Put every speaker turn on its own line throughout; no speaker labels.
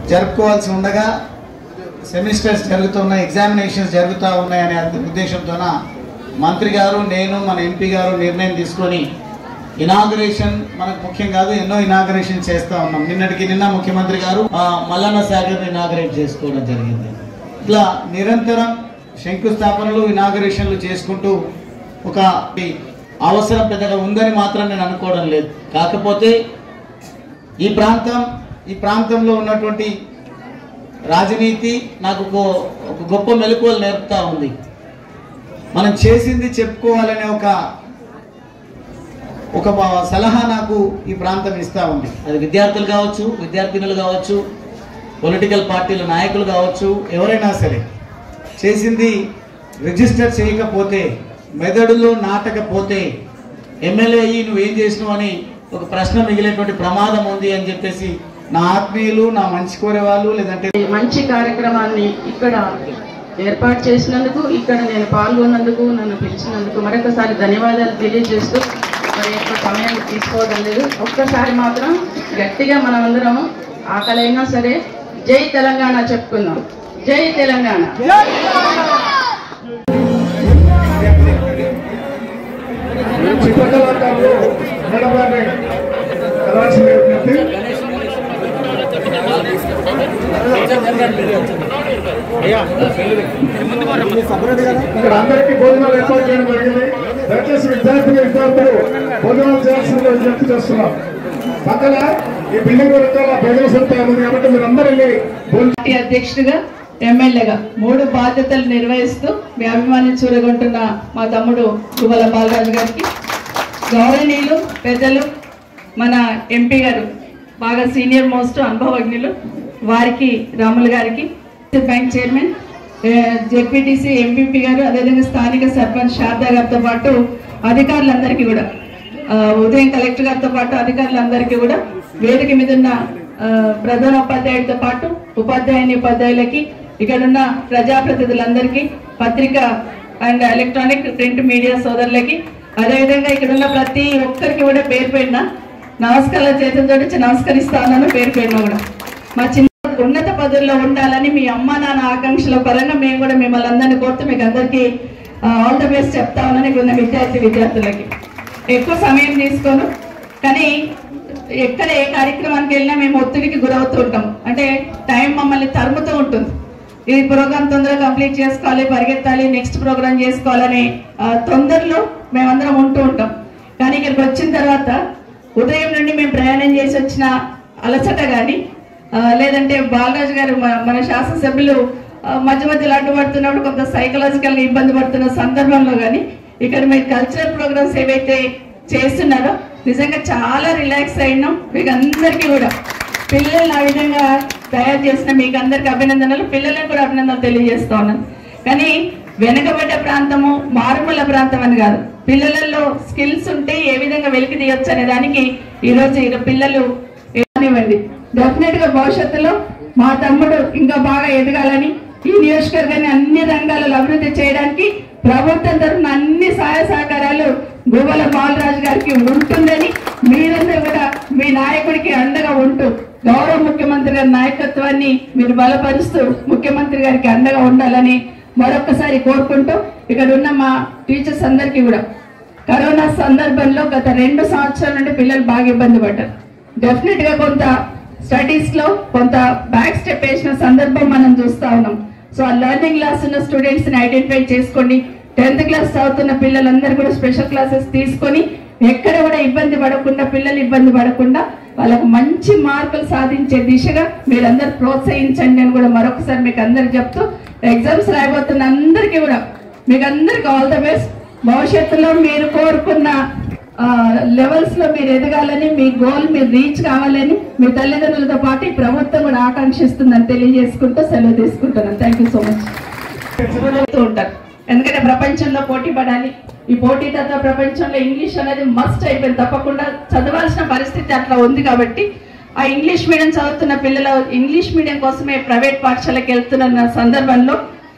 జరుపుకోవాల్సి ఉండగా సెమిస్టర్స్ జరుగుతున్నాయి ఎగ్జామినేషన్స్ జరుగుతూ ఉన్నాయనే ఉద్దేశంతోన మంత్రి గారు నేను మన ఎంపీ గారు నిర్ణయం తీసుకొని ఇనాగరేషన్ మనకు ముఖ్యం కాదు ఎన్నో ఇనాగరేషన్ చేస్తూ ఉన్నాం నిన్నటికి నిన్న ముఖ్యమంత్రి గారు ఆ, మల్లన్న సాగర్ ఇనాగరేట్ చేసుకోవడం జరిగింది ఇట్లా నిరంతరం శంకుస్థాపనలు ఇనాగరేషన్లు చేసుకుంటూ ఒక ఈ అవసరం పెద్దగా ఉందని మాత్రం నేను అనుకోవడం లేదు కాకపోతే ఈ ప్రాంతం ఈ ప్రాంతంలో ఉన్నటువంటి రాజనీతి నాకు ఒక- ఒక గొప్ప మెలకువలు నేర్పుతా ఉంది మనం చేసింది చెప్పుకోవాలనే ఒక ఒక బ- సలహా నాకు ఈ ప్రాంతం ఇస్తా ఉంది అది విద్యార్థులు కావచ్చు విద్యార్థినులు కావచ్చు పొలిటికల్ పార్టీల నాయకులు కావచ్చు ఎవరైనా సరే చేసింది రిజిస్టర్ చేయకపోతే మెదడులో నాటకపోతే ఎమ్మెల్యే అయ్యి నువ్వేం చేసినావు అని ఒక ప్రశ్న మిగిలేటువంటి ప్రమాదం ఉంది అని చెప్పేసి నా ఆత్మీయులు నా మంచి కోరే వాళ్ళు లేదంటే
ఈ మంచి కార్యక్రమాన్ని ఇక్కడ ఏర్పాటు చేసినందుకు ఇక్కడ నేను పాల్గొన్నందుకు నన్ను పిలిచినందుకు మరొకసారి ధన్యవాదాలు తెలియజేస్తూ మరి ఎక్కువ సమయం తీసుకోవడం లేదు ఒక్కసారి మాత్రం గట్టిగా మనం అందరం ఆకలైనా సరే జై తెలంగాణ చెప్పుకుందాం జై తెలంగాణ
చిత్రకళాకారులు మేడం గారిని కలవాల్సింది విజ్ఞప్తి ఇక్కడ అందరికీ భోజనాలు ఏర్పాటు చేయడం జరిగింది దయచేసి విద్యార్థులు విద్యార్థులు భోజనాలు చేయాల్సిందిగా విజ్ఞప్తి చేస్తున్నాం పక్కన ఈ బిల్డింగ్ వెనకాల భోజన సదుపాయం ఉంది కాబట్టి మీరు అందరూ వెళ్ళి భోజనం
పార్టీ అధ్యక్షుడిగా ఎమ్మెల్యేగా మూడు బాధ్యతలు నిర్వహిస్తూ మీ అభిమాని చూరగొంటున్న మా తమ్ముడు గువ్వల బాలరాజు గారికి గౌరవనీయులు పెద్దలు మన ఎంపీ గారు బాగా సీనియర్ మోస్ట్ అనుభవజ్ఞులు వారికి రాములు గారికి బ్యాంక్ చైర్మన్ జెడ్పీటీసీ ఎంపీపీ గారు అదేవిధంగా స్థానిక సర్పంచ్ శారదా గారితో పాటు అధికారులందరికీ కూడా ఆ, ఉదయం కలెక్టర్ గారితో పాటు అధికారులందరికీ కూడా వేదిక మీద ఉన్న ఆ, ప్రధాన ఉపాధ్యాయుడితో పాటు ఉపాధ్యాయుని ఉపాధ్యాయులకి ఇక్కడ ఉన్న ప్రజాప్రతినిధులందరికీ పత్రిక అండ్ ఎలక్ట్రానిక్ ప్రింట్ మీడియా సోదరులకి అదేవిధంగా ఇక్కడ ఉన్న ప్రతి ఒక్కరికి కూడా పేరు పేరున నమస్కారాలు చేతులతో వచ్చి నమస్కరిస్తా ఉన్నాను పేరు పేరున కూడా మా చిన్న ఉన్నత పదవుల్లో ఉండాలని మీ అమ్మ నాన్న ఆకాంక్షల పరంగా మేము కూడా మిమ్మల్ని అందరినీ కోరుతూ మీకు అందరికీ ఆల్ ద బెస్ట్ చెప్తా ఉన్నాను ఇక్కడ ఉన్న విద్యార్థి విద్యార్థులకి ఎక్కువ సమయం తీసుకోను కానీ ఎక్కడ ఏ కార్యక్రమానికి వెళ్ళినా మేము ఒత్తిడికి గురవుతూ ఉంటాం అంటే టైం మమ్మల్ని తరుముతూ ఉంటుంది ఈ ప్రోగ్రామ్ తొందరగా కంప్లీట్ చేసుకోవాలి పరిగెత్తాలి నెక్స్ట్ ప్రోగ్రామ్ చేసుకోవాలని ఆ, తొందరలో మేమందరం ఉంటూ ఉంటాం కానీ ఇక్కడికి వచ్చిన తర్వాత ఉదయం నుండి మేము ప్రయాణం చేసి వచ్చిన అలసట కానీ లేదంటే బాలరాజు గారు మన- మన శాసనసభ్యులు ఆ, మధ్య మధ్యలో అడ్డుపడుతున్నప్పుడు కొంత సైకలాజికల్గా ఇబ్బంది పడుతున్న సందర్భంలో కానీ ఇక్కడ మీరు కల్చరల్ ప్రోగ్రామ్స్ ఏవైతే చేస్తున్నారో నిజంగా చాలా రిలాక్స్ అయినాం మీకు అందరికీ కూడా పిల్లల్ని ఆ విధంగా తయారు చేసిన మీకు అందరికి అభినందనలు పిల్లలకు కూడా అభినందనలు తెలియజేస్తా ఉన్నాను కానీ వెనుకబడ్డ ప్రాంతము మారుమూల ప్రాంతం అని కాదు పిల్లలలో స్కిల్స్ ఉంటే ఏ విధంగా వెలికి తీయొచ్చు అనే దానికి ఈరోజు ఇక పిల్లలు కానివ్వండి డెఫినెట్ గా భవిష్యత్తులో మా తమ్ముడు ఇంకా బాగా ఎదగాలని ఈ నియోజకవర్గాన్ని అన్ని రంగాలలో అభివృద్ధి చేయడానికి ప్రభుత్వం తరఫున అన్ని సహాయ సహకారాలు గువ్వల బాలరాజు గారికి ఉంటుందని మీరందరూ కూడా మీ నాయకుడికి అండగా ఉంటూ గౌరవ ముఖ్యమంత్రి గారి నాయకత్వాన్ని మీరు బలపరుస్తూ ముఖ్యమంత్రి గారికి అండగా ఉండాలని మరొకసారి కోరుకుంటూ ఇక్కడ ఉన్న మా టీచర్స్ అందరికీ కూడా కరోనా సందర్భంలో గత రెండు సంవత్సరాల నుండి పిల్లలు బాగా ఇబ్బంది పడ్డారు డెఫినెట్ గా కొంత స్టడీస్ లో కొంత బ్యాక్ స్టెప్ వేసిన సందర్భం మనం చూస్తా ఉన్నాం సో ఆ లెర్నింగ్ క్లాస్ ఉన్న స్టూడెంట్స్ ని ఐడెంటిఫై చేసుకోండి టెన్త్ క్లాస్ చదువుతున్న పిల్లలందరూ కూడా స్పెషల్ క్లాసెస్ తీసుకొని ఎక్కడ కూడా ఇబ్బంది పడకుండా పిల్లలు ఇబ్బంది పడకుండా వాళ్ళకు మంచి మార్కులు సాధించే దిశగా మీరందరూ ప్రోత్సహించండి అని కూడా మరొకసారి మీకు అందరికి చెప్తూ ఎగ్జామ్స్ రాయబోతున్న అందరికీ కూడా మీకు అందరికి ఆల్ ద బెస్ట్ భవిష్యత్తులో మీరు కోరుకున్న లెవెల్స్ లో మీరు ఎదగాలని మీ గోల్ మీరు రీచ్ కావాలని మీ తల్లిదండ్రులతో పాటు ఈ ప్రభుత్వం కూడా ఆకాంక్షిస్తుందని తెలియజేసుకుంటూ సెలవు తీసుకుంటున్నాను థ్యాంక్ యూ సో మచ్ చెప్తూ ఉంటారు ఎందుకంటే ప్రపంచంలో పోటీ పడాలి ఈ పోటీతత్వ ప్రపంచంలో ఇంగ్లీష్ అనేది మస్ట్ అయిపోయింది తప్పకుండా చదవాల్సిన పరిస్థితి అట్లా ఉంది కాబట్టి ఆ ఇంగ్లీష్ మీడియం చదువుతున్న పిల్లలు ఇంగ్లీష్ మీడియం కోసమే ప్రైవేట్ పాఠశాలకు వెళ్తున్న సందర్భంలో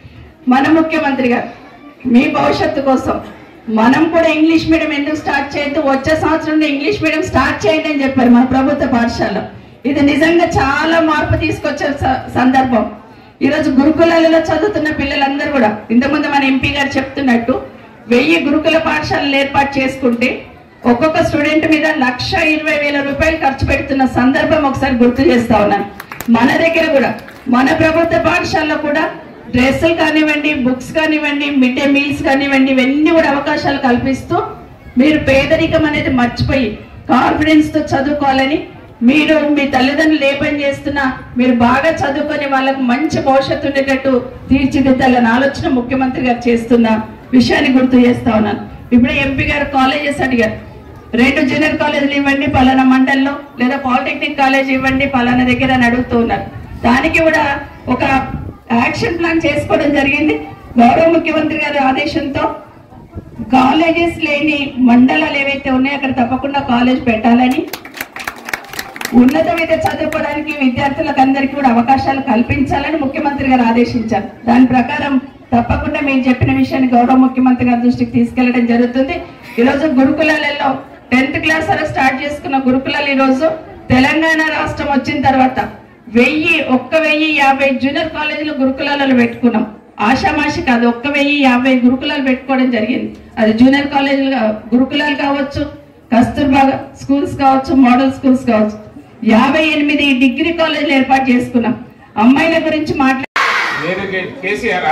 మన ముఖ్యమంత్రి గారు మీ భవిష్యత్తు కోసం మనం కూడా ఇంగ్లీష్ మీడియం ఎందుకు స్టార్ట్ చేయొద్దు వచ్చే సంవత్సరం నుండి ఇంగ్లీష్ మీడియం స్టార్ట్ చేయండి అని చెప్పారు మన ప్రభుత్వ పాఠశాల ఇది నిజంగా చాలా మార్పు తీసుకొచ్చే స- సందర్భం ఈరోజు గురుకులాలలో చదువుతున్న పిల్లలందరూ కూడా ఇంతకుముందు మన ఎంపీ గారు చెప్తున్నట్టు వెయ్యి గురుకుల పాఠశాలలు ఏర్పాటు చేసుకుంటే ఒక్కొక్క స్టూడెంట్ మీద లక్ష ఇరవై వేల రూపాయలు ఖర్చు పెడుతున్న సందర్భం ఒకసారి గుర్తు చేస్తా ఉన్నాను మన దగ్గర కూడా మన ప్రభుత్వ పాఠశాలలో కూడా డ్రెస్సులు కానివ్వండి బుక్స్ కానివ్వండి మిడ్ డే మీల్స్ కానివ్వండి ఇవన్నీ కూడా అవకాశాలు కల్పిస్తూ మీరు పేదరికం అనేది మర్చిపోయి కాన్ఫిడెన్స్ తో చదువుకోవాలని మీరు మీ తల్లిదండ్రులు ఏ పని చేస్తున్నా మీరు బాగా చదువుకొని వాళ్ళకు మంచి భవిష్యత్తు ఉండేటట్టు తీర్చిదిద్దాలని ఆలోచన ముఖ్యమంత్రి గారు చేస్తున్న విషయాన్ని గుర్తు చేస్తా ఉన్నాను ఇప్పుడే ఎంపీ గారు కాలేజెస్ అడిగారు రెండు జూనియర్ కాలేజీలు ఇవ్వండి పలానా మండల్లో లేదా పాలిటెక్నిక్ కాలేజ్ ఇవ్వండి పలానా దగ్గర అని అడుగుతూ ఉన్నారు దానికి కూడా ఒక యాక్షన్ ప్లాన్ చేసుకోవడం జరిగింది గౌరవ ముఖ్యమంత్రి గారి ఆదేశంతో కాలేజెస్ లేని మండలాలు ఏవైతే ఉన్నాయో అక్కడ తప్పకుండా కాలేజ్ పెట్టాలని ఉన్నత విద్య చదువుకోవడానికి విద్యార్థులకు అందరికీ కూడా అవకాశాలు కల్పించాలని ముఖ్యమంత్రి గారు ఆదేశించారు దాని ప్రకారం తప్పకుండా మీరు చెప్పిన విషయాన్ని గౌరవ ముఖ్యమంత్రి గారి దృష్టికి తీసుకెళ్లడం జరుగుతుంది ఈరోజు గురుకులాలలో టెన్త్ క్లాస్ వరకు స్టార్ట్ చేసుకున్న గురుకులాలు ఈరోజు తెలంగాణ రాష్ట్రం వచ్చిన తర్వాత వెయ్యి ఒక్క వెయ్యి యాభై జూనియర్ కాలేజీలు గురుకులాలలో పెట్టుకున్నాం ఆషామాషి కాదు ఒక్క వెయ్యి యాభై గురుకులాలు పెట్టుకోవడం జరిగింది అది జూనియర్ కాలేజీలు కా- గురుకులాలు కావచ్చు కస్తూర్బా స్కూల్స్ కావచ్చు మోడల్ స్కూల్స్ కావచ్చు యాభై ఎనిమిది డిగ్రీ కాలేజీలు ఏర్పాటు చేసుకున్నాం అమ్మాయిల గురించి మాట్లా
మీరు కే- కేసీఆరా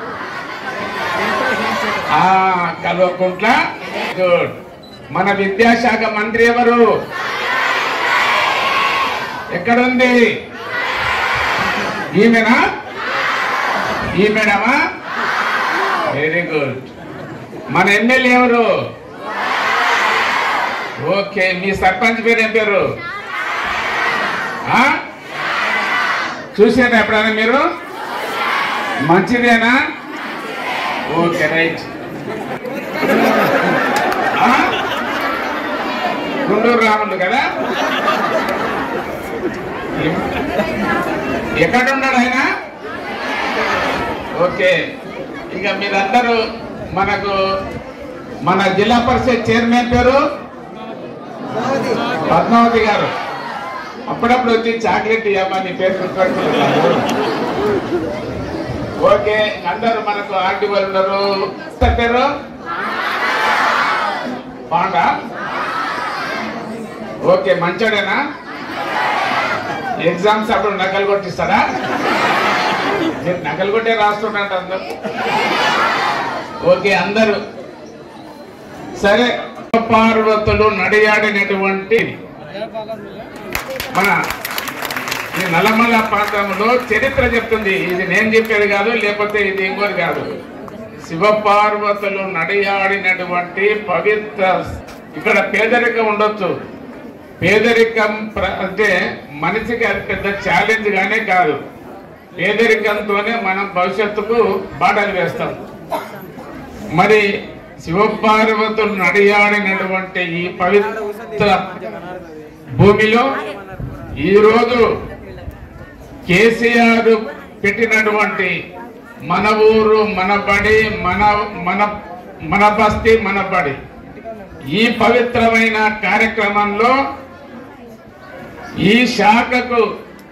ఆ, కల్వకుంట్ల గుడ్ మన విద్యాశాఖ మంత్రి ఎవరు ఎక్కడుంది ఈమెనా ఈ మేడమా వెరీ గుడ్ మన ఎమ్మెల్యే ఎవరు ఓకే మీ సర్పంచ్ పేరు ఏం పేరు ఆ? చూసారా ఎప్పుడైనా మీరు మంచిదేనా ఓకే రైట్ ఆ? గుండూరు రాములు కదా ఎక్కడ ఉన్నాడు ఆయన ఓకే ఇక మీరందరూ మనకు మన జిల్లా పరిషత్ చైర్మన్ పేరు పద్మావతి గారు అప్పుడప్పుడు వచ్చి చాక్లెట్ ఇవ్వమా నీ పేరు గుర్తుపెట్టుకుంటున్నాను ఓకే అందరూ మనకు ఆర్టీ వాళ్ళు ఉన్నారు సార్ పేరు బాగుందా ఓకే మంచోడేనా ఎగ్జామ్స్ అప్పుడు నకలు కొట్టిస్తారా మీరు నకలు కొట్టే రాస్తున్నట్టు అందరు ఓకే అందరూ సరే పార్వతులు నడియాడినటువంటి మన ఈ నల్లమల్ల ప్రాంతంలో చరిత్ర చెప్తుంది ఇది నేను చెప్పేది కాదు లేకపోతే ఇది ఇంకోటి కాదు శివపార్వతులు నడియాడినటువంటి పవిత్ర ఇక్కడ పేదరికం ఉండొచ్చు పేదరికం ప్ర- అంటే మనిషికి అది పెద్ద ఛాలెంజ్ గానే కాదు పేదరికంతోనే మనం భవిష్యత్తుకు బాటలు వేస్తాం మరి శివపార్వతులు నడియాడినటువంటి ఈ పవిత్ర భూమిలో ఈరోజు కేసీఆర్ పెట్టినటువంటి మన ఊరు మన బడి మన మన మన బస్తీ మన బడి ఈ పవిత్రమైన కార్యక్రమంలో ఈ శాఖకు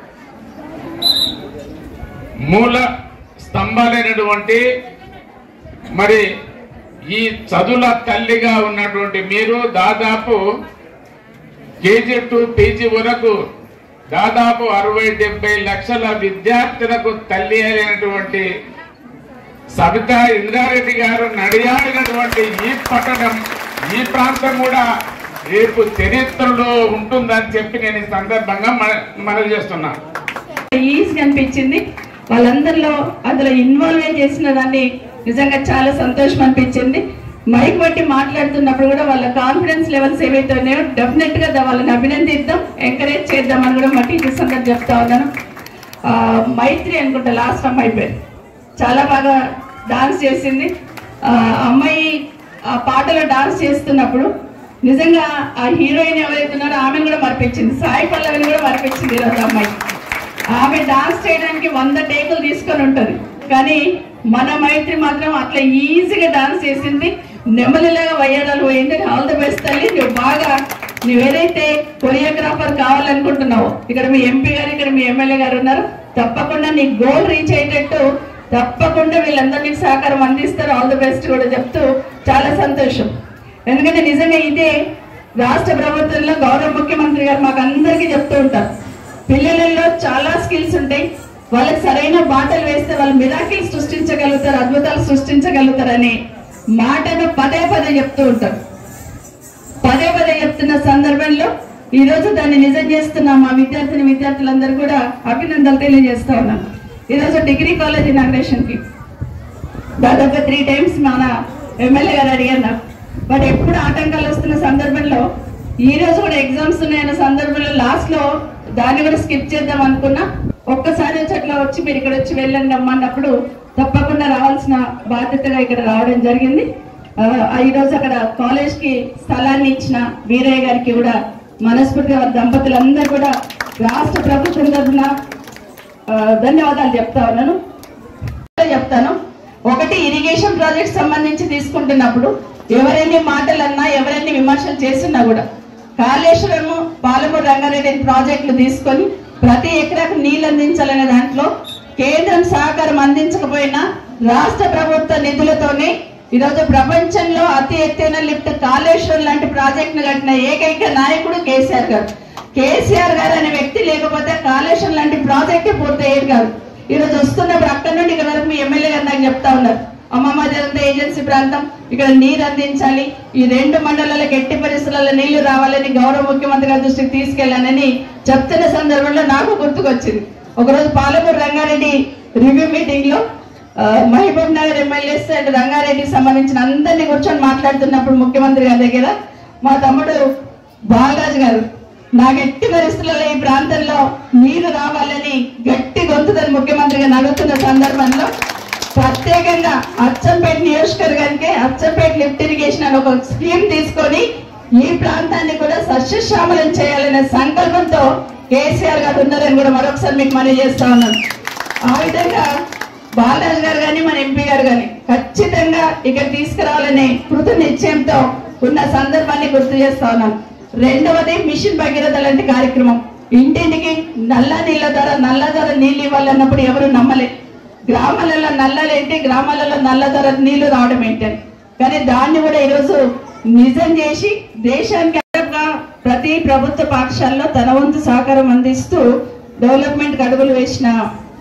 మూల స్తంభాలైనటువంటి మరి ఈ చదువుల తల్లిగా ఉన్నటువంటి మీరు దాదాపు కేజీ టు పీజీ వరకు దాదాపు అరవై డెబ్బై లక్షల విద్యార్థులకు తల్లి అయినటువంటి సబితా ఇంద్రారెడ్డి గారు నడియాడినటువంటి ఈ పట్టణం ఈ ప్రాంతం కూడా రేపు చరిత్రలో ఉంటుందని చెప్పి నేను ఈ సందర్భంగా మన- మనవి చేస్తున్నా
ఈజీగా అనిపించింది వాళ్ళందరిలో అందులో ఇన్వాల్వ్ చేసిన దాన్ని నిజంగా చాలా సంతోషం అనిపించింది మైక్ బట్టి మాట్లాడుతున్నప్పుడు కూడా వాళ్ళ కాన్ఫిడెన్స్ లెవెల్స్ ఏవైతే ఉన్నాయో డెఫినెట్ గా దా- వాళ్ళని అభినందిద్దాం ఎంకరేజ్ చేద్దామని కూడా మా టీచర్స్ అందరు చెప్తా ఉన్నాను ఆ, మైత్రి అనుకుంటా లాస్ట్ అమ్మాయి పేరు చాలా బాగా డాన్స్ చేసింది ఆ అమ్మాయి ఆ పాటలో డాన్స్ చేస్తున్నప్పుడు నిజంగా ఆ హీరోయిన్ ఎవరైతే ఉన్నారో ఆమెను కూడా మర్పించింది సాయి పల్లవిని కూడా మర్పించింది ఈరోజు అమ్మాయి ఆమె డాన్స్ చేయడానికి వంద టేకులు తీసుకొని ఉంటది కానీ మన మైత్రి మాత్రం అట్లా ఈజీగా డాన్స్ చేసింది నెమ్మదిలాగా వయ్యాడాలు పోయింది ఆల్ ద బెస్ట్ తల్లి నువ్వు బాగా నువ్వేదైతే కొరియోగ్రాఫర్ కావాలనుకుంటున్నావో ఇక్కడ మీ ఎంపీ గారు ఇక్కడ మీ ఎమ్మెల్యే గారు ఉన్నారు తప్పకుండా నీ గోల్ రీచ్ అయ్యేటట్టు తప్పకుండా వీళ్ళందరూ నీకు సహకారం అందిస్తారు ఆల్ ది బెస్ట్ కూడా చెప్తూ చాలా సంతోషం ఎందుకంటే నిజంగా ఇదే రాష్ట్ర ప్రభుత్వంలో గౌరవ ముఖ్యమంత్రి గారు మాకు అందరికీ చెప్తూ ఉంటారు పిల్లలలో చాలా స్కిల్స్ ఉంటాయి వాళ్ళకి సరైన బాటలు వేస్తే వాళ్ళు మిరాకిల్ సృష్టించగలుగుతారు అద్భుతాలు సృష్టించగలుగుతారు అనే మాటను పదే పదే చెప్తూ ఉంటారు పదే పదే చెప్తున్న సందర్భంలో ఈ రోజు దాన్ని నిజం చేస్తున్న మా విద్యార్థిని విద్యార్థులందరూ కూడా అభినందనలు తెలియజేస్తా ఉన్నాను ఈరోజు డిగ్రీ కాలేజ్ ఇనాగ్రేషన్ కి దాదాపు త్రీ టైమ్స్ మన ఎమ్మెల్యే గారు అడిగారు నాకు బట్ ఎప్పుడు ఆటంకాలు వస్తున్న సందర్భంలో ఈ రోజు కూడా ఎగ్జామ్స్ ఉన్నాయన్న సందర్భంలో లాస్ట్ లో దాన్ని కూడా స్కిప్ చేద్దాం అనుకున్నా ఒక్కసారి వచ్చి అట్లా వచ్చి మీరు ఇక్కడ వచ్చి వెళ్ళండి అమ్మన్నప్పుడు తప్పకుండా రావాల్సిన బాధ్యతగా ఇక్కడ రావడం జరిగింది ఆ, ఈ రోజు అక్కడ కాలేజ్ కి స్థలాన్ని ఇచ్చిన వీరయ్య గారికి కూడా మనస్ఫూర్తిగా వారి దంపతులందరూ కూడా రాష్ట్ర ప్రభుత్వం తరఫున ఆ, ధన్యవాదాలు చెప్తా ఉన్నాను చెప్తాను ఒకటి ఇరిగేషన్ ప్రాజెక్ట్ సంబంధించి తీసుకుంటున్నప్పుడు ఎవరెన్ని మాటలన్నా ఎవరెన్ని విమర్శలు చేస్తున్నా కూడా కాళేశ్వరము పాలమూరు రంగారెడ్డి ప్రాజెక్టులు తీసుకొని ప్రతి ఎకరాకు నీళ్లు అందించాలనే దాంట్లో కేంద్రం సహకారం అందించకపోయినా రాష్ట్ర ప్రభుత్వ నిధులతోనే ఈరోజు ప్రపంచంలో అతి ఎత్తైన లిఫ్ట్ కాళేశ్వరం లాంటి ప్రాజెక్టును కట్టిన ఏకైక నాయకుడు కేసీఆర్ గారు కేసీఆర్ గారు అనే వ్యక్తి లేకపోతే కాళేశ్వరం లాంటి ప్రాజెక్టే పూర్తయ్యేది కాదు ఈ రోజు వస్తున్నప్పుడు అక్కడ నుండి ఇక్కడ వరకు మీ ఎమ్మెల్యే గారు నాకు చెప్తా ఉన్నారు అమ్మమ్మ జరంత ఏజెన్సీ ప్రాంతం ఇక్కడ నీరు అందించాలి ఈ రెండు మండలాలకు ఎట్టి పరిస్థితులలో నీళ్లు రావాలని గౌరవ ముఖ్యమంత్రి గారి దృష్టికి తీసుకెళ్లానని చెప్తున్న సందర్భంలో నాకు గుర్తుకొచ్చింది ఒకరోజు పాలమూరు రంగారెడ్డి రివ్యూ మీటింగ్ లో ఆ, మహబూబ్ నగర్ ఎమ్మెల్యేస్ అండ్ రంగారెడ్డికి సంబంధించిన అందరినీ కూర్చొని మాట్లాడుతున్నప్పుడు ముఖ్యమంత్రి గారి దగ్గర మా తమ్ముడు బాలరాజు గారు నాకు ఎట్టి పరిస్థితులలో ఈ ప్రాంతంలో నీరు రావాలని గట్టి గొంతుదని ముఖ్యమంత్రి గారిని అడుగుతున్న సందర్భంలో ప్రత్యేకంగా అచ్చంపేట నియోజకవర్గానికి అచ్చంపేట లిఫ్ట్ ఇరిగేషన్ అని ఒక స్కీమ్ తీసుకొని ఈ ప్రాంతాన్ని కూడా సస్యశ్యామలం చేయాలనే సంకల్పంతో కేసీఆర్ గారు ఉన్నారని కూడా మరొకసారి మీకు మనవి చేస్తా ఉన్నాను ఆ విధంగా బాలరాజు గారు కానీ మన ఎంపీ గారు కానీ ఖచ్చితంగా ఇక్కడ తీసుకురావాలనే కృత నిశ్చయంతో ఉన్న సందర్భాన్ని గుర్తు చేస్తా ఉన్నాను రెండవది మిషన్ భగీరథ లాంటి కార్యక్రమం ఇంటింటికి నల్ల నీళ్ళ ద్వారా నల్ల ధర నీళ్ళు ఇవ్వాలన్నప్పుడు ఎవరు నమ్మలే గ్రామాలలో నల్లలేంటి గ్రామాలలో నల్ల ధర నీళ్లు రావడం ఏంటని కానీ దాన్ని కూడా ఈరోజు నిజం చేసి దేశానికి అదనంగా ప్రతి ప్రభుత్వ పాఠశాలలో తన వంతు సహకారం అందిస్తూ డెవలప్మెంట్ అడుగులు వేసిన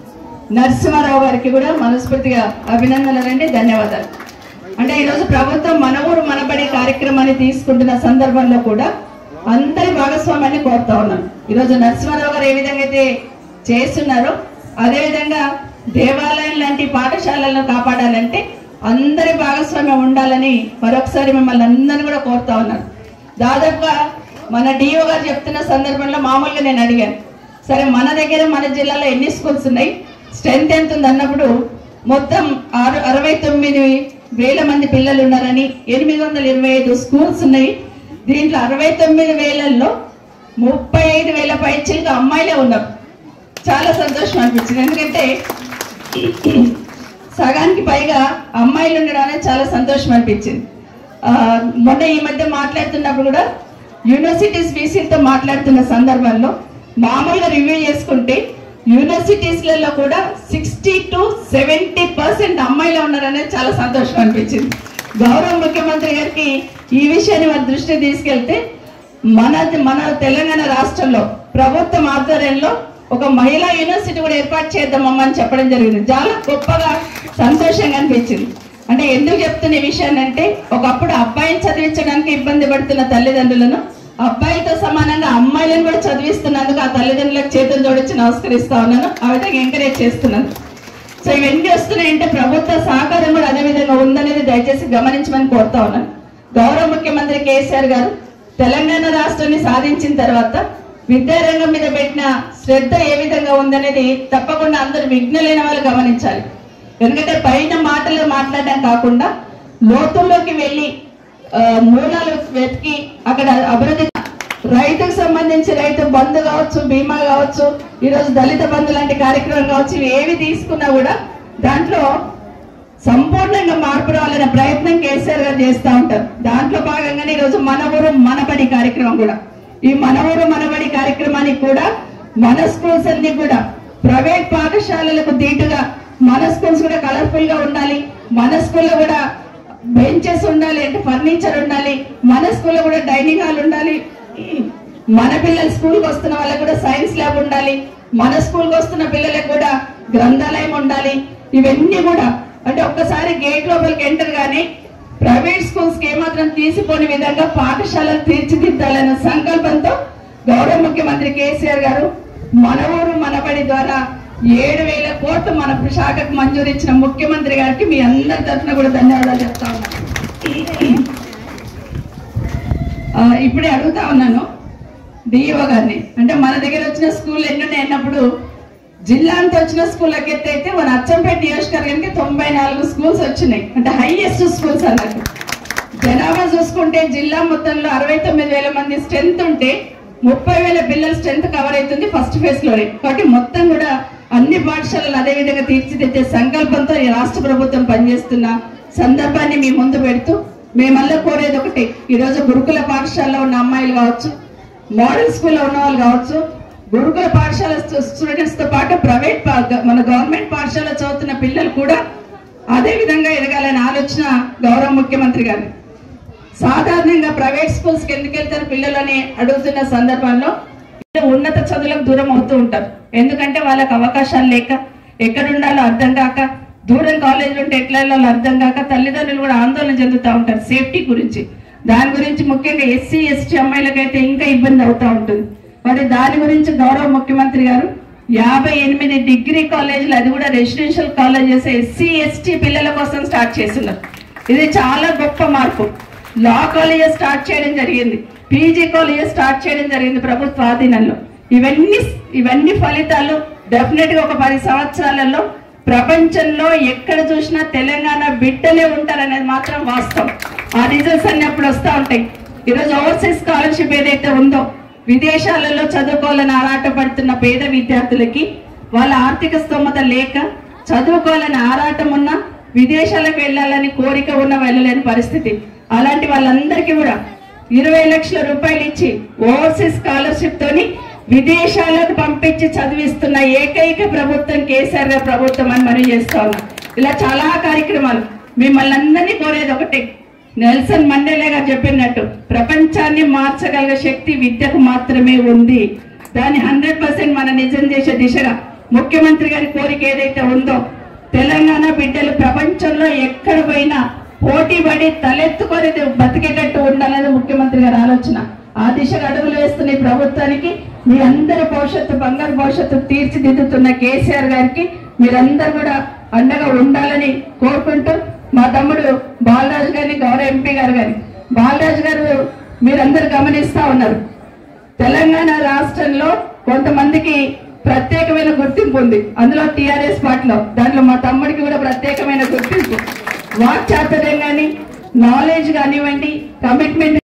నరసింహారావు గారికి కూడా మనస్ఫూర్తిగా అభినందనలండి ధన్యవాదాలు అంటే ఈరోజు ప్రభుత్వం మన ఊరు మనబడి కార్యక్రమాన్ని తీసుకుంటున్న సందర్భంలో కూడా అందరి భాగస్వామ్యాన్ని కోరుతా ఉన్నాను ఈరోజు నరసింహారావు గారు ఏ విధంగా అయితే చేస్తున్నారో అదేవిధంగా దేవాలయం లాంటి పాఠశాలలను కాపాడాలంటే అందరి భాగస్వామ్యం ఉండాలని మరొకసారి మిమ్మల్ని అందరినీ కూడా కోరుతా ఉన్నాను దాదాపుగా మన డిఓ గారు చెప్తున్న సందర్భంలో మామూలుగా నేను అడిగాను సరే మన దగ్గర మన జిల్లాలో ఎన్ని స్కూల్స్ ఉన్నాయి స్ట్రెంత్ ఎంత ఉంది అన్నప్పుడు మొత్తం ఆరు అరవై తొమ్మిది వేల మంది పిల్లలు ఉన్నారని ఎనిమిది వందల ఇరవై ఐదు స్కూల్స్ ఉన్నాయి దీంట్లో అరవై తొమ్మిది వేలల్లో ముప్పై ఐదు వేల పైచీలకు అమ్మాయిలే ఉన్నారు చాలా సంతోషం అనిపించింది ఎందుకంటే సగానికి పైగా అమ్మాయిలు ఉండడం అనేది చాలా సంతోషం అనిపించింది ఆ, మొన్న ఈ మధ్య మాట్లాడుతున్నప్పుడు కూడా యూనివర్సిటీస్ వీసీలతో మాట్లాడుతున్న సందర్భంలో మామూలుగా రివ్యూ చేసుకుంటే యూనివర్సిటీస్లలో కూడా సిక్స్టీ టు సెవెంటీ పర్సెంట్ అమ్మాయిలు ఉన్నారనేది చాలా సంతోషం అనిపించింది గౌరవ ముఖ్యమంత్రి గారికి ఈ విషయాన్ని వారి దృష్టికి తీసుకెళ్తే మన మన తెలంగాణ రాష్ట్రంలో ప్రభుత్వం ఆధ్వర్యంలో ఒక మహిళా యూనివర్సిటీ కూడా ఏర్పాటు చేద్దామమ్మా అని చెప్పడం జరిగింది చాలా గొప్పగా సంతోషంగా అనిపించింది అంటే ఎందుకు చెప్తున్న ఈ విషయాన్ని అంటే ఒకప్పుడు అబ్బాయిని చదివించడానికి ఇబ్బంది పడుతున్న తల్లిదండ్రులను అబ్బాయితో సమానంగా అమ్మాయిలను కూడా చదివిస్తున్నందుకు ఆ తల్లిదండ్రులకు చేతులు జోడించి నమస్కరిస్తా ఉన్నాను ఆ విధంగా ఎంకరేజ్ చేస్తున్నాను సో ఇవన్నీ వస్తున్నాయంటే ప్రభుత్వ సహకారం కూడా అదే విధంగా ఉందనేది దయచేసి గమనించమని కోరుతా ఉన్నాను గౌరవ ముఖ్యమంత్రి కేసీఆర్ గారు తెలంగాణ రాష్ట్రాన్ని సాధించిన తర్వాత విద్యారంగం మీద పెట్టిన శ్రద్ధ ఏ విధంగా ఉందనేది తప్పకుండా అందరూ విఘ్నలేని వాళ్ళు గమనించాలి ఎందుకంటే పైన మాటలు మాట్లాడడం కాకుండా లోతుల్లోకి వెళ్ళి ఆ, మూలాలు వెతికి అక్కడ అభివృద్ధి రైతుకు సంబంధించి రైతు బంధు కావచ్చు బీమా కావచ్చు ఈరోజు దళిత బంధు లాంటి కార్యక్రమం కావచ్చు ఇవి ఏవి తీసుకున్నా కూడా దాంట్లో సంపూర్ణంగా మార్పు రావాలనే ప్రయత్నం కేసీఆర్ గారు చేస్తూ ఉంటారు దాంట్లో భాగంగానే ఈరోజు మన ఊరు మనబడి కార్యక్రమం కూడా ఈ మన ఊరు మనబడి కార్యక్రమానికి కూడా మన స్కూల్స్ అన్ని కూడా ప్రైవేట్ పాఠశాలలకు దీటుగా మన స్కూల్స్ కూడా కలర్ఫుల్ గా ఉండాలి మన స్కూల్లో కూడా బెంచెస్ ఉండాలి అంటే ఫర్నిచర్ ఉండాలి మన స్కూల్లో కూడా డైనింగ్ హాల్ ఉండాలి మన పిల్లలు స్కూల్కి వస్తున్న వాళ్ళకి కూడా సైన్స్ ల్యాబ్ ఉండాలి మన స్కూల్కి వస్తున్న పిల్లలకు కూడా గ్రంథాలయం ఉండాలి ఇవన్నీ కూడా అంటే ఒక్కసారి గేట్ లోపలికి ఎంటర్ గానే ప్రైవేట్ స్కూల్స్ కి ఏమాత్రం తీసిపోని విధంగా పాఠశాలలు తీర్చిదిద్దాలన్న సంకల్పంతో గౌరవ ముఖ్యమంత్రి కేసీఆర్ గారు మన ఊరు మనబడి ద్వారా ఏడు వేల కోట్లు మన శాఖకు మంజూరు ఇచ్చిన ముఖ్యమంత్రి గారికి మీ అందరి తరఫున కూడా ధన్యవాదాలు చెప్తా ఉన్నాను ఆ, ఇప్పుడే అడుగుతా ఉన్నాను డిఈఓ గారిని అంటే మన దగ్గర వచ్చిన స్కూల్ ఎన్ని ఉన్నాయి అన్నప్పుడు జిల్లా అంతా వచ్చిన స్కూళ్ళకి ఎత్తి అయితే మన అచ్చంపేట నియోజకవర్గానికి తొంభై నాలుగు స్కూల్స్ వచ్చినాయి అంటే హైయెస్ట్ స్కూల్స్ అన్నట్టు జనాభా చూసుకుంటే జిల్లా మొత్తంలో అరవై తొమ్మిది వేల మంది స్ట్రెంత్ ఉంటే ముప్పై వేల పిల్లల స్ట్రెంత్ కవర్ అవుతుంది ఫస్ట్ ఫేజ్ లోనే కాబట్టి మొత్తం కూడా అన్ని పాఠశాలలు అదే విధంగా తీర్చిదిద్దే సంకల్పంతో ఈ రాష్ట్ర ప్రభుత్వం పనిచేస్తున్న సందర్భాన్ని మీ ముందు పెడుతూ మేమల్లా కోరేది ఒకటి ఈ రోజు గురుకుల పాఠశాలలో ఉన్న అమ్మాయిలు కావచ్చు మోడల్ స్కూల్లో ఉన్న వాళ్ళు కావచ్చు గురుకుల పాఠశాల స్టూడెంట్స్ తో పాటు ప్రైవేట్ పా- మన గవర్నమెంట్ పాఠశాల చదువుతున్న పిల్లలు కూడా అదే విధంగా ఎదగాలనే ఆలోచన గౌరవ ముఖ్యమంత్రి గారు సాధారణంగా ప్రైవేట్ స్కూల్స్ కి ఎందుకు వెళ్తారు పిల్లలని అడుగుతున్న సందర్భంలో పిల్లలు ఉన్నత చదువులకు దూరం అవుతూ ఉంటారు ఎందుకంటే వాళ్ళకి అవకాశాలు లేక ఎక్కడ ఉండాలో అర్థం కాక దూరం కాలేజీలు ఉంటే ఎట్లా వెళ్ళాలో అర్థం కాక తల్లిదండ్రులు కూడా ఆందోళన చెందుతూ ఉంటారు సేఫ్టీ గురించి దాని గురించి ముఖ్యంగా ఎస్సీ ఎస్టీ అమ్మాయిలకైతే ఇంకా ఇబ్బంది అవుతూ ఉంటుంది మరి దాని గురించి గౌరవ ముఖ్యమంత్రి గారు యాభై ఎనిమిది డిగ్రీ కాలేజీలు అది కూడా రెసిడెన్షియల్ కాలేజెస్ ఎస్సీ ఎస్టీ పిల్లల కోసం స్టార్ట్ చేస్తున్నారు ఇది చాలా గొప్ప మార్పు లా కాలేజెస్ స్టార్ట్ చేయడం జరిగింది పీజీ కాలేజెస్ స్టార్ట్ చేయడం జరిగింది ప్రభుత్వ ఆధీనంలో ఇవన్నీ ఇవన్నీ ఫలితాలు డెఫినెట్ గా ఒక పది సంవత్సరాలలో ప్రపంచంలో ఎక్కడ చూసినా తెలంగాణ బిడ్డలే ఉంటారనేది మాత్రం వాస్తవం ఆ రిజల్ట్స్ అన్ని అప్పుడు వస్తూ ఉంటాయి ఈరోజు ఓవర్సీస్ స్కాలర్షిప్ ఏదైతే ఉందో విదేశాలలో చదువుకోవాలని ఆరాటపడుతున్న పేద విద్యార్థులకి వాళ్ళ ఆర్థిక స్తోమత లేక చదువుకోవాలని ఆరాటం ఉన్న విదేశాలకు వెళ్ళాలని కోరిక ఉన్న వెళ్ళలేని పరిస్థితి అలాంటి వాళ్ళందరికీ కూడా ఇరవై లక్షల రూపాయలు ఇచ్చి ఓవర్సీస్ స్కాలర్షిప్ తోని విదేశాలకు పంపించి చదివిస్తున్న ఏకైక ప్రభుత్వం కేసీఆర్ గారి ప్రభుత్వం అని మనం చేస్తా ఉన్నాం ఇలా చాలా కార్యక్రమాలు మిమ్మల్ని అందరినీ కోరేది ఒకటే నెల్సన్ మండేలా గారు చెప్పినట్టు ప్రపంచాన్ని మార్చగలిగే శక్తి విద్యకు మాత్రమే ఉంది దాన్ని హండ్రెడ్ పర్సెంట్ మన నిజం చేసే దిశగా ముఖ్యమంత్రి గారి కోరిక ఏదైతే ఉందో తెలంగాణ బిడ్డలు ప్రపంచంలో ఎక్కడ పోయినా పోటీ పడి తలెత్తుకొని బతికేటట్టు ఉండాలనేది ముఖ్యమంత్రి గారి ఆలోచన ఆ దిశగా అడుగులు వేస్తున్న ఈ ప్రభుత్వానికి మీ అందరి భవిష్యత్తు బంగారు భవిష్యత్తు తీర్చిదిద్దుతున్న కేసీఆర్ గారికి మీరందరూ కూడా అండగా ఉండాలని కోరుకుంటూ మా తమ్ముడు బాలరాజు గారిని గౌరవ ఎంపీ గారు గారి బాలరాజు గారు మీరందరూ గమనిస్తా ఉన్నారు తెలంగాణ రాష్ట్రంలో కొంతమందికి ప్రత్యేకమైన గుర్తింపు ఉంది అందులో టిఆర్ఎస్ పార్టీలో దాంట్లో మా తమ్ముడికి కూడా ప్రత్యేకమైన గుర్తింపు వాక్చాతుర్యం కానీ నాలెడ్జ్ కానివ్వండి కమిట్మెంట్